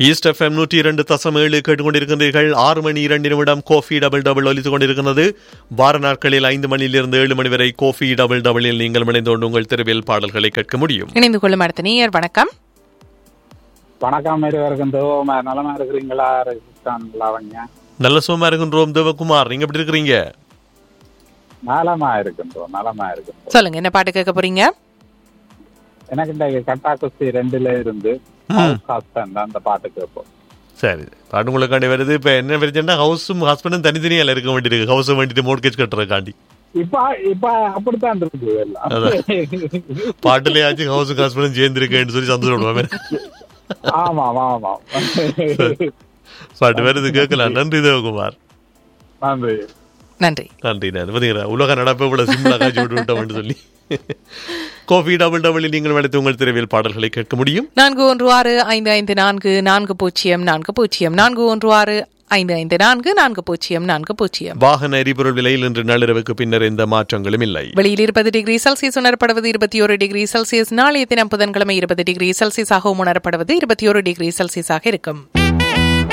east FM நூற்றி இரண்டு தசம் ஏழு கேட்டுக்கொண்டிருக்கின்றீர்கள் ஆறு மணி இரண்டு நிமிடம் கோஃபி டபுள் டபுள் ஒலித்துக் கொண்டிருக்கிறது வார நாட்களில் ஐந்து மணியிலிருந்து ஏழு மணி வரை கோஃபி டபுள் டபுளில் நீங்கள் இணைந்து கொண்டு உங்கள் தெருவில் பாடல்களை கேட்க முடியும் இணைந்து கொள்ளும் அடுத்த நேயர் வணக்கம் வணக்கம் இருவருக்கும் தேவமா நலமா இருக்கிறீங்களா இருக்காங்களா அவங்க நல்ல சுகமா இருக்கின்றோம் தேவகுமார் நீங்க எப்படி இருக்கிறீங்க நலமா இருக்கின்றோம் நலமா இருக்கின்றோம் சொல்லுங்க என்ன பாட்டு கேட்க போறீங்க எனக்கு இந்த கட்டா குஸ்தி ரெண்டுல இருந்து ஹஸ்பண்ட் அந்த பாட்டு கேட்போம் சரி பாட்டு உங்களுக்காண்டி வருது இப்ப என்ன பிரச்சனை ஹவுஸும் ஹஸ்பண்டும் தனித்தனியா இருக்க வேண்டியிருக்கு ஹவுஸும் வேண்டிட்டு மோட்கேஜ் கட்டுறதுக்காண்டி இப்ப இப்ப அப்படித்தான் இருக்குது எல்லாம் பாட்டுலயாச்சும் ஹவுஸும் ஹஸ்பண்டும் சேர்ந்துருக்கேன்னு சொல்லி சந்தோஷப்படுவாங்க ஆமா ஆமா பாட்டு வருது கேட்கலாம் நன்றி தேவகுமார் நன்றி நன்றி நன்றி நன்றி பார்த்தீங்களா உலக நடப்பை இவ்வளவு சிம்பிளா காட்சி விட்டு விட்டோம்னு சொல்லி கோபி டபுள் டபுள் நீங்கள் வளைத்து உங்கள் திரைவில் பாடல்களை கேட்க முடியும் நான்கு ஒன்று ஆறு ஐந்து ஐந்து நான்கு நான்கு பூஜ்ஜியம் நான்கு பூஜ்ஜியம் நான்கு ஒன்று ஆறு ஐந்து ஐந்து நான்கு நான்கு பூஜ்ஜியம் நான்கு பூஜ்ஜியம் வாகன எரிபொருள் விலையில் இன்று நள்ளிரவுக்கு பின்னர் எந்த மாற்றங்களும் இல்லை வெளியில் இருபது டிகிரி செல்சியஸ் உணரப்படுவது இருபத்தி ஒரு டிகிரி செல்சியஸ் நாளைய தினம் புதன்கிழமை இருபது டிகிரி செல்சியஸாகவும் உணரப்படுவது இருபத்தி ஒரு டிகிரி செல்சியஸாக இருக்கும்